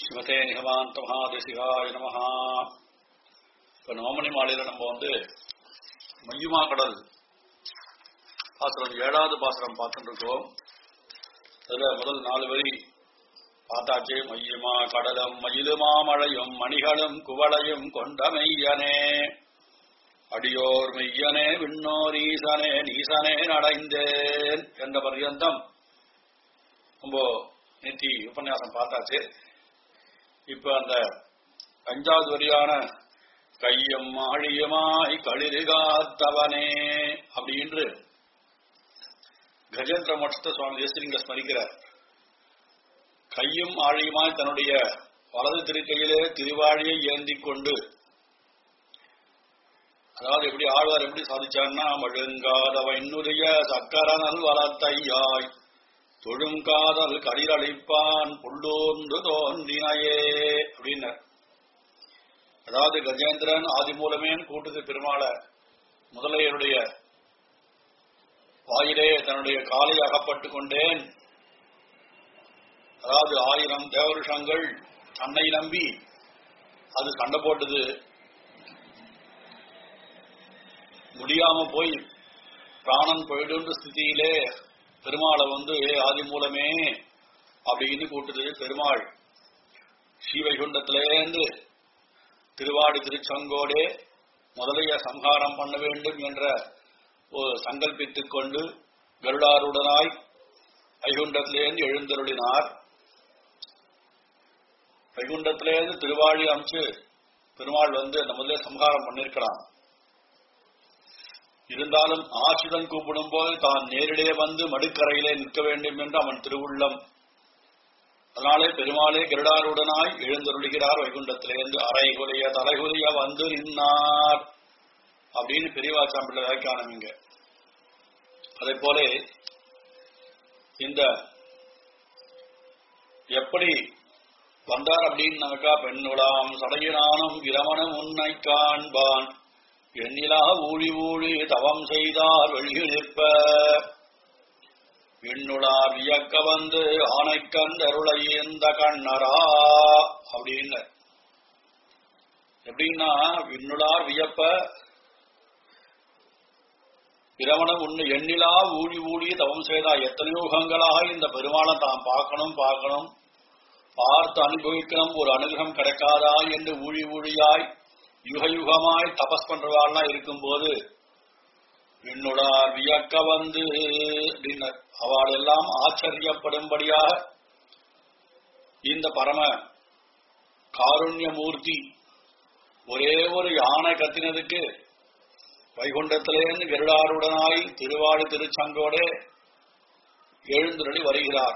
ஸ்ரீமதே நிகமாந்த மகாதேசிகாய நமஹா இப்ப நவமணி மாலையில நம்ம வந்து மையுமா கடல் பாசுரம் ஏழாவது பாசுரம் பார்த்துட்டு இருக்கோம் அதுல முதல் நாலு வரி பார்த்தாச்சு மையுமா கடலும் மயிலுமா மழையும் மணிகளும் குவளையும் கொண்ட மெய்யனே அடியோர் மெய்யனே விண்ணோர் ஈசனே நீசனே நடைந்தேன் என்ற பர்யந்தம் நம்ம நேத்தி உபன்யாசம் பார்த்தாச்சு இப்ப அந்த அஞ்சாவது வரியான கையும் ஆழியமாய் களிறு காத்தவனே அப்படின்னு கஜேந்திர மோட்சத்தை சுவாமி தேசிலிங்க ஸ்மரிக்கிறார் கையும் ஆழியுமாய் தன்னுடைய வலது திருக்கையிலே திருவாழியை ஏந்தி கொண்டு அதாவது எப்படி ஆழ்வார் எப்படி சாதிச்சார்னா மழுங்காதவ இன்னுடைய சக்கரனல் வளத்தையாய் தொழுங்காதல் கடிரளிப்பான் புள்ளோன்று தோன்றினையே அப்படின்னார் அதாவது கஜேந்திரன் ஆதி மூலமேன் கூட்டுது பெருமாள முதலையருடைய வாயிலே தன்னுடைய காலை அகப்பட்டு கொண்டேன் அதாவது ஆயிரம் தேவருஷங்கள் தன்னை நம்பி அது சண்டை போட்டது முடியாம போய் பிராணன் போயிடுன்ற ஸ்திதியிலே பெருமாளை வந்து ஆதி மூலமே அப்படின்னு கூட்டுது பெருமாள் ஸ்ரீவைகுண்டத்திலேருந்து திருவாடி திருச்சங்கோடே முதலைய சம்ஹாரம் பண்ண வேண்டும் என்ற ஒரு சங்கல்பித்துக் கொண்டு கருடாருடனாய் வைகுண்டத்திலேருந்து எழுந்தருளினார் வைகுண்டத்திலேருந்து திருவாழி அமைச்சு பெருமாள் வந்து அந்த முதலே சம்ஹாரம் பண்ணிருக்கலாம் இருந்தாலும் ஆசிதன் கூப்பிடும் போது தான் நேரிலே வந்து மடுக்கரையிலே நிற்க வேண்டும் என்று அவன் திருவுள்ளம் அதனாலே பெருமாளே கிருடாருடனாய் எழுந்தருளுகிறார் வைகுண்டத்திலிருந்து அரைகுலைய தலைகுலைய வந்து நின்னார் அப்படின்னு பெரியவாச்சாம்பிள்ள வியாக்கியானம் இங்க அதே போல இந்த எப்படி வந்தார் அப்படின்னாக்கா பெண்ணுலாம் சடையினானும் இரமணம் உன்னை காண்பான் எண்ணிலா ஊழி ஊழி தவம் செய்தார் வெளியே நிற்ப விண்ணுளார் வியக்க வந்து ஆனைக்கந்தருளை இந்த கண்ணரா அப்படின்னு எப்படின்னா விண்ணுளார் வியப்ப பிரமணம் உன்னு எண்ணிலா ஊழி ஊழி தவம் செய்தா எத்தனையோ யுகங்களாக இந்த பெருமாளை தான் பார்க்கணும் பார்க்கணும் பார்த்து அனுபவிக்கணும் ஒரு அனுகிரகம் கிடைக்காதா என்று ஊழி ஊழியாய் யுக யுகமாய் தபஸ் பண்றவாள்லாம் இருக்கும்போது விண்ணுடார் வியக்க வந்து அப்படின்னர் அவள் எல்லாம் ஆச்சரியப்படும்படியாக இந்த பரம காருண்யமூர்த்தி ஒரே ஒரு யானை கத்தினதுக்கு வைகுண்டத்திலேருந்து கருடாருடனாய் திருவாடு திருச்சங்கோடே எழுந்துரடி வருகிறார்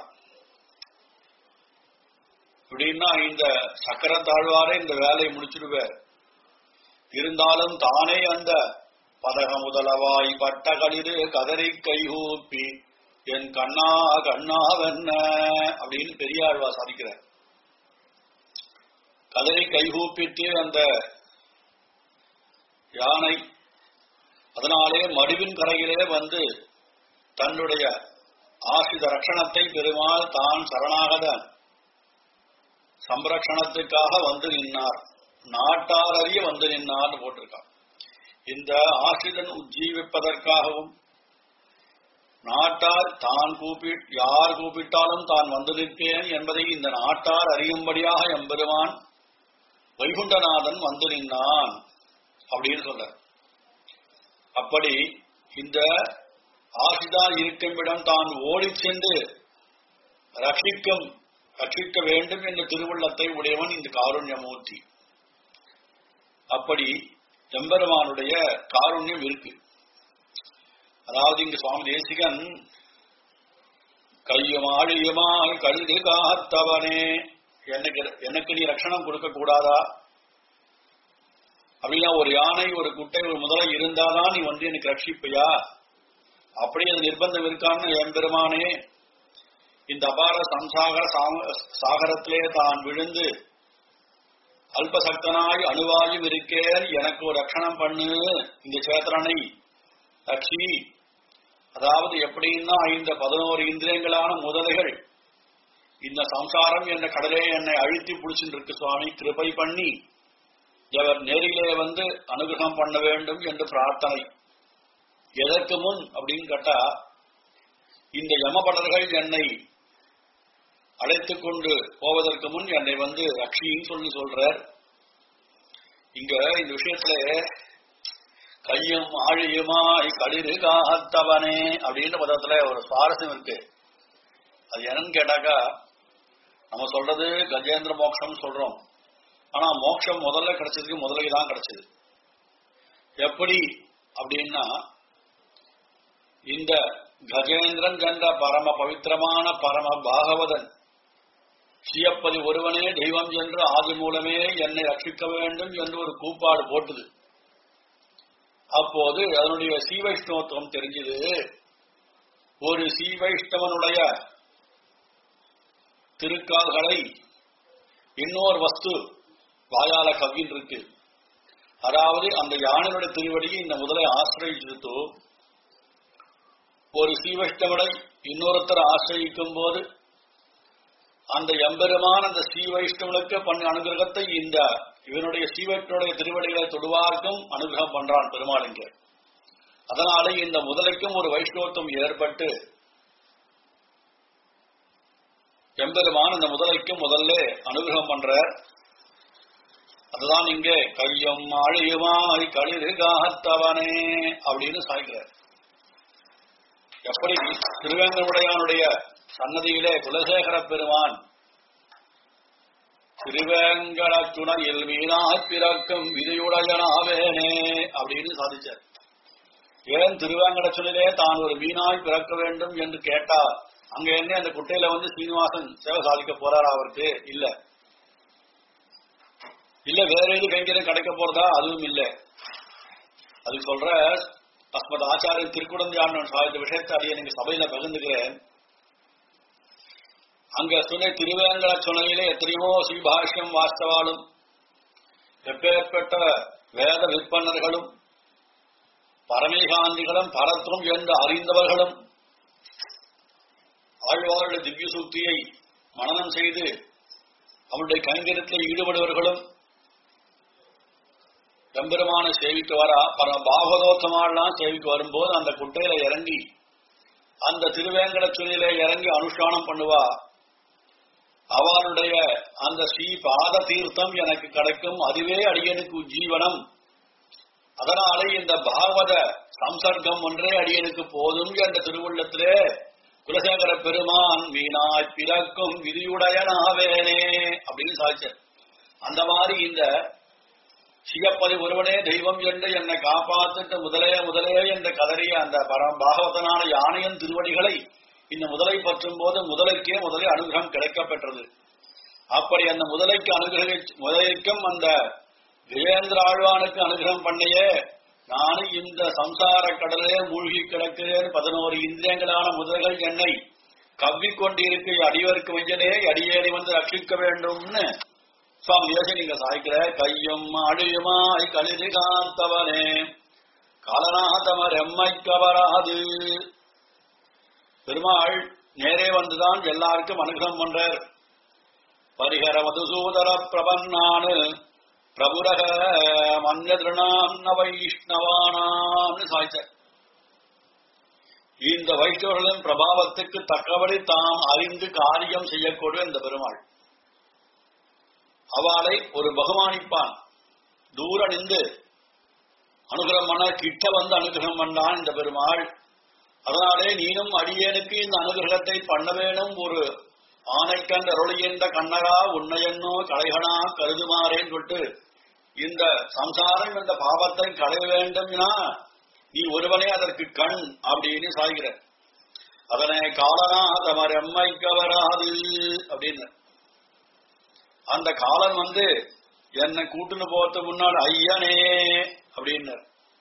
அப்படின்னா இந்த சக்கரத்தாழ்வாரே இந்த வேலையை முடிச்சிடுவார் இருந்தாலும் தானே அந்த பதக முதலவாய் பட்டகளிரு கதறி கைகூப்பி என் கண்ணா கண்ணாவென்ன அப்படின்னு பெரியாழ்வா சாதிக்கிறார் கதறி கைகூப்பிட்டு அந்த யானை அதனாலே மடுவின் கரையிலே வந்து தன்னுடைய ஆசித ரட்சணத்தை பெருமாள் தான் சரணாகத சம்ரக்ஷணத்துக்காக வந்து நின்னார் நாட்டார் அறிய வந்து நின்னார்னு போட்டிருக்கான் இந்த ஆசிரியன் உஜ்ஜீவிப்பதற்காகவும் நாட்டார் தான் கூப்பி யார் கூப்பிட்டாலும் தான் வந்து நிற்பேன் என்பதை இந்த நாட்டார் அறியும்படியாக எம்பெருமான் வைகுண்டநாதன் வந்து நின்னான் அப்படின்னு சொல்ற அப்படி இந்த ஆசிதா இருக்குமிடம் தான் ஓடி சென்று ரட்சிக்கும் ரட்சிக்க வேண்டும் என்ற திருவுள்ளத்தை உடையவன் இந்த காருண்யமூர்த்தி அப்படி எம்பெருமானுடைய காருண்யம் இருக்கு அதாவது இங்கு சுவாமி தேசிகன் கையும் ஆழியுமாய் கழுது காத்தவனே எனக்கு எனக்கு நீ ரட்சணம் கொடுக்க கூடாதா அப்படின்னா ஒரு யானை ஒரு குட்டை ஒரு முதலை இருந்தாதான் நீ வந்து எனக்கு ரட்சிப்பையா அப்படி அது நிர்பந்தம் இருக்கான்னு எம்பெருமானே இந்த அபார சம்சாகர சாகரத்திலே தான் விழுந்து அல்பசக்தனாய் அணுவாயும் இருக்கேன் எனக்கு ஒரு ரட்சணம் பண்ணு இந்த சேத்திரனை ரட்சி அதாவது எப்படின்னா இந்த பதினோரு இந்திரியங்களான முதலைகள் இந்த சம்சாரம் என்ற கடலே என்னை அழுத்தி பிடிச்சிட்டு இருக்கு சுவாமி கிருபை பண்ணி அவர் நேரிலே வந்து அனுகிரகம் பண்ண வேண்டும் என்று பிரார்த்தனை எதற்கு முன் அப்படின்னு கேட்டா இந்த யமபடர்கள் என்னை அழைத்துக் கொண்டு போவதற்கு முன் என்னை வந்து ரக்ஷின்னு சொல்லி சொல்றார் இங்க இந்த விஷயத்துல கையும் ஆழியுமாய் களிறு காத்தவனே அப்படின்னு பதத்துல ஒரு சுவாரஸ்யம் இருக்கு அது என்னன்னு கேட்டாக்கா நம்ம சொல்றது கஜேந்திர மோட்சம் சொல்றோம் ஆனா மோட்சம் முதல்ல கிடைச்சதுக்கு முதலை தான் கிடைச்சது எப்படி அப்படின்னா இந்த கஜேந்திரன் என்ற பரம பவித்திரமான பரம பாகவதன் சியப்பதி ஒருவனே தெய்வம் என்று ஆதி மூலமே என்னை ரட்சிக்க வேண்டும் என்று ஒரு கூப்பாடு போட்டுது அப்போது அதனுடைய சீவைஷ்ணவத்துவம் தெரிஞ்சது ஒரு சீவைஷ்ணவனுடைய திருக்கால்களை இன்னொரு வஸ்து வாயால கவ்வின் இருக்கு அதாவது அந்த யானையுடைய திருவடியை இந்த முதலை ஆசிரியத்து ஒரு சீவைஷ்ணவனை இன்னொருத்தர் ஆசிரியிக்கும் போது அந்த எம்பெருமான அந்த ஸ்ரீவைஷ்ணவனுக்கு பண்ண அனுகிரகத்தை இந்த இவனுடைய ஸ்ரீவைஷ்ணனுடைய திருவடிகளை தொடுவார்க்கும் அனுகிரகம் பண்றான் பெருமாள் இங்க அதனால இந்த முதலைக்கும் ஒரு வைஷ்ணவத்துவம் ஏற்பட்டு எம்பெருமான் இந்த முதலைக்கும் முதல்ல அனுகிரகம் பண்றார் அதுதான் இங்கே கையும் ஆழியுமாய் களிறு காத்தவனே அப்படின்னு சாய்கிறார் எப்படி திருவேங்கனுடையானுடைய சன்னதியிலே குலசேகர பெருமான் திருவேங்கட துணையில் மீனாய் பிறக்கும் விதியுடையனாவேனே அப்படின்னு சாதிச்சார் ஏன் திருவேங்கட சுனிலே தான் ஒரு மீனாய் பிறக்க வேண்டும் என்று கேட்டார் அங்க என்ன அந்த குட்டையில வந்து சீனிவாசன் சேவை சாதிக்க போறாரா அவருக்கு இல்ல இல்ல வேற எது கைங்கரியம் கிடைக்க போறதா அதுவும் இல்ல அது சொல்ற அஸ்மத் ஆச்சாரியன் திருக்குடந்தையாண்டன் சாதித்த விஷயத்தை அடைய நீங்க சபையில பகிர்ந்துக்கிறேன் அங்க துணை திருவேங்கட சுனையிலே எத்தனையோ ஸ்ரீபாஷ்யம் வாஸ்தவாலும் எப்பேற்பட்ட வேத விற்பனர்களும் பரமேகாந்திகளும் பரத்துவம் என்று அறிந்தவர்களும் ஆழ்வாருடைய திவ்ய சூக்தியை மனனம் செய்து அவருடைய கைங்கரியத்தில் ஈடுபடுவர்களும் எம்பெருமான சேவிக்க வரா பல பாகவதோத்தமாலாம் சேவிக்க வரும்போது அந்த குட்டையில இறங்கி அந்த திருவேங்கட சுனியில இறங்கி அனுஷ்டானம் பண்ணுவா அவளுடைய அந்த ஸ்ரீ பாத தீர்த்தம் எனக்கு கிடைக்கும் அதுவே அடியனுக்கு ஜீவனம் அதனாலே இந்த பாகவத சம்சர்க்கம் ஒன்றே அடியனுக்கு போதும் என்ற திருவுள்ளத்திலே குலசேகர பெருமான் மீனாய் பிறக்கும் விதியுடையனாவேனே அப்படின்னு சாதிச்சார் அந்த மாதிரி இந்த சிகப்பதி ஒருவனே தெய்வம் என்று என்னை காப்பாத்திட்டு முதலே முதலே என்று கதறிய அந்த பரம் பாகவதனான யானையின் திருவடிகளை இந்த முதலை பற்றும் போது முதலைக்கே முதலே அனுகிரகம் கிடைக்கப் பெற்றது அப்படி அந்த முதலைக்கு அனுகிரகி முதலைக்கும் அந்த விஜயேந்திர ஆழ்வானுக்கு அனுகிரகம் பண்ணியே நானும் இந்த சம்சார கடலே மூழ்கி கிடக்கிறேன் பதினோரு இந்திரியங்களான முதல்கள் என்னை கவ்விக்கொண்டிருக்க அடியவருக்கு வைஞ்சனே அடியேறி வந்து ரட்சிக்க வேண்டும்னு சுவாமி யோசி நீங்க சாய்க்கிற கையும் அடியுமாய் கலிதி காத்தவனே காலநாதமர் எம்மை கவராது பெருமாள் நேரே வந்துதான் எல்லாருக்கும் அனுகிரகம் பண்றார் பரிகர மதுசூதர பிரபன்னானு பிரபுரக மன்யதிருணாம் ந வைஷ்ணவானாம்னு சாய்ச்சார் இந்த வைஷ்ணவர்களின் பிரபாவத்துக்கு தக்கபடி தாம் அறிந்து காரியம் செய்யக்கூடிய இந்த பெருமாள் அவளை ஒரு பகவானிப்பான் தூர நின்று அனுகிரகம் பண்ண கிட்ட வந்து அனுகிரகம் பண்ணான் இந்த பெருமாள் அதனாலே நீனும் அடியேனுக்கு இந்த அனுகிரகத்தை பண்ண வேணும் ஒரு ஆனைக்கண் அருளியன்ற கண்ணகா உன்னையன்னோ கலைகனா கருதுமாறேன்னு சொல்லிட்டு இந்த சம்சாரம் இந்த பாவத்தை களைய வேண்டும்னா நீ ஒருவனே அதற்கு கண் அப்படின்னு சாய்கிற அதனை காலனா தமர் எம்மைக்கு வராது அப்படின்னு அந்த காலன் வந்து என்னை கூட்டுன்னு போறதுக்கு முன்னாடி ஐயனே அப்படின்னு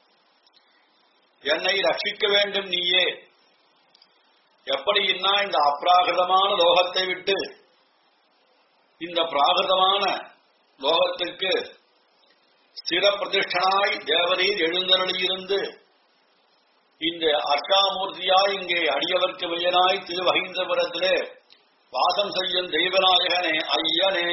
என்னை ரட்சிக்க வேண்டும் நீயே எப்படின்னா இந்த அப்ராகிருதமான லோகத்தை விட்டு இந்த பிராகிருதமான லோகத்திற்கு ஸ்திர பிரதிஷ்டனாய் தேவரீர் எழுந்தருளியிருந்து இந்த அர்க்காமூர்த்தியாய் இங்கே அடியவர்க்கு விஜயனாய் திருவகிந்தபுரத்திலே வாசம் செய்யும் தெய்வநாயகனே ஐயனே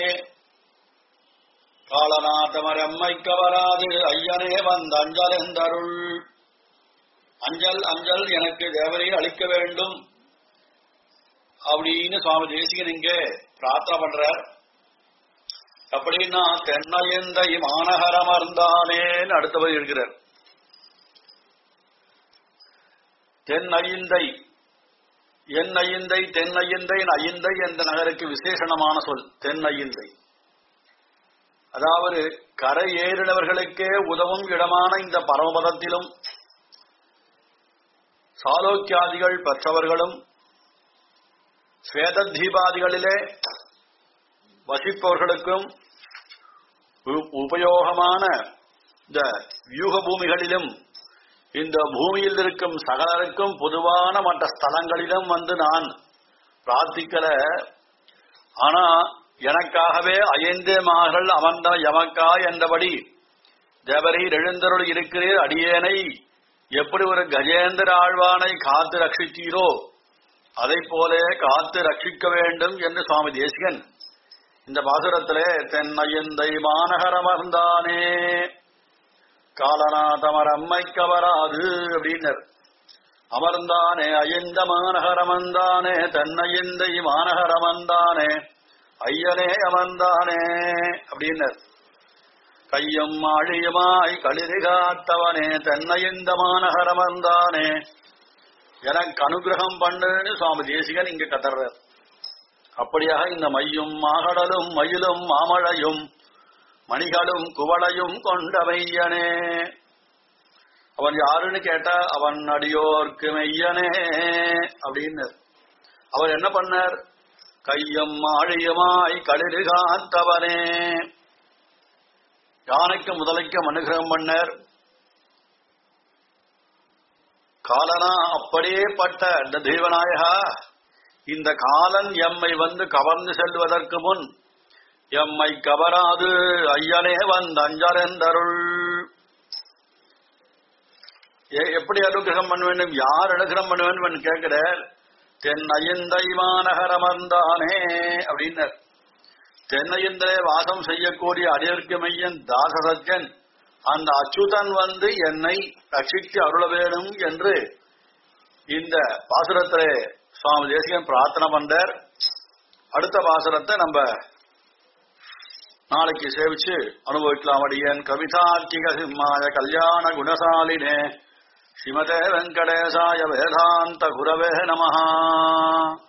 காலநாதமரம்மைக்க வராது ஐயனே வந்த அஞ்சல் எந்தருள் அஞ்சல் அஞ்சல் எனக்கு தேவரை அளிக்க வேண்டும் அப்படின்னு சுவாமி தேசிகன் இங்க பிரார்த்தனை பண்றார் அப்படின்னா தென்னையந்தை மாநகரமர்ந்தானேன்னு அடுத்தவர் இருக்கிறார் தென்னையந்தை என் ஐயந்தை தென் ஐயந்தை ஐயந்தை என்ற நகருக்கு விசேஷணமான சொல் தென் ஐயந்தை அதாவது கரை ஏறினவர்களுக்கே உதவும் இடமான இந்த பரமபதத்திலும் சாலோக்கியாதிகள் பெற்றவர்களும் ஸ்வேததீபாதிகளிலே வசிப்பவர்களுக்கும் உ- உபயோகமான இந்த வியூக பூமிகளிலும் இந்த பூமியில் இருக்கும் சகலருக்கும் பொதுவான மற்ற ஸ்தலங்களிலும் வந்து நான் பிரார்த்திக்கல ஆனா எனக்காகவே அயந்தே மகள் அமர்ந்த எமக்கா என்றபடி தேவரீர் எழுந்தருள் இருக்கிறீர் அடியேனை எப்படி ஒரு கஜேந்திர ஆழ்வானை காத்து ரட்சித்தீரோ அதை போல காத்து ரட்சிக்க வேண்டும் என்று சுவாமி தேசிகன் இந்த பாசுரத்திலே தென்னையந்தை மாநகரமர்ந்தானே காலநாதமர் அம்மைக்கு வராது அப்படின்னர் அமர்ந்தானே அயந்த மாநகரமந்தானே தென்னையந்தை மாநகரமந்தானே ஐயனே அமர்ந்தானே அப்படின்னர் கையும் ஆழியுமாய் களிறு காத்தவனே தென்னையந்த மாநகரமர்ந்தானே எனக்கு அனுகிரகம் பண்ணுன்னு சுவாமி தேசிகன் இங்க கதறார் அப்படியாக இந்த மையும் மாகடலும் மயிலும் மாமழையும் மணிகளும் குவளையும் கொண்ட மையனே அவன் யாருன்னு கேட்டா அவன் அடியோர்க்கு மெய்யனே அப்படின்னு அவர் என்ன பண்ணார் கையும் ஆழியுமாய் களிறு காத்தவனே யானைக்கு முதலைக்கும் அனுகிரகம் பண்ணார் காலனா அப்படியே பட்ட இந்த தெய்வநாயகா இந்த காலன் எம்மை வந்து கவர்ந்து செல்வதற்கு முன் எம்மை கவராது ஐயனே வந்த அஞ்சலெந்தருள் ஏ- எப்படி அனுகிரகம் பண்ண வேண்டும் யார் அனுகிரகம் பண்ண வேண்டும் கேட்கிற தென் ஐயந்தை மாநகரமர்ந்தானே அப்படின்னர் தென்னையந்திரே வாசம் செய்யக்கூடிய அடியர்க்கு மையன் தாசசஜன் அந்த அச்சுதன் வந்து என்னை ரட்சித்து அருள வேணும் என்று இந்த பாசுரத்திலே சுவாமி தேசிகன் பிரார்த்தனை பண்றார் அடுத்த பாசுரத்தை நம்ம நாளைக்கு சேவிச்சு அனுபவிக்கலாம் அடியன் கவிதார்க்கிக சிம்மாய கல்யாண குணசாலினே ஸ்ரீமதே வெங்கடேசாய வேதாந்த குரவே நமஹா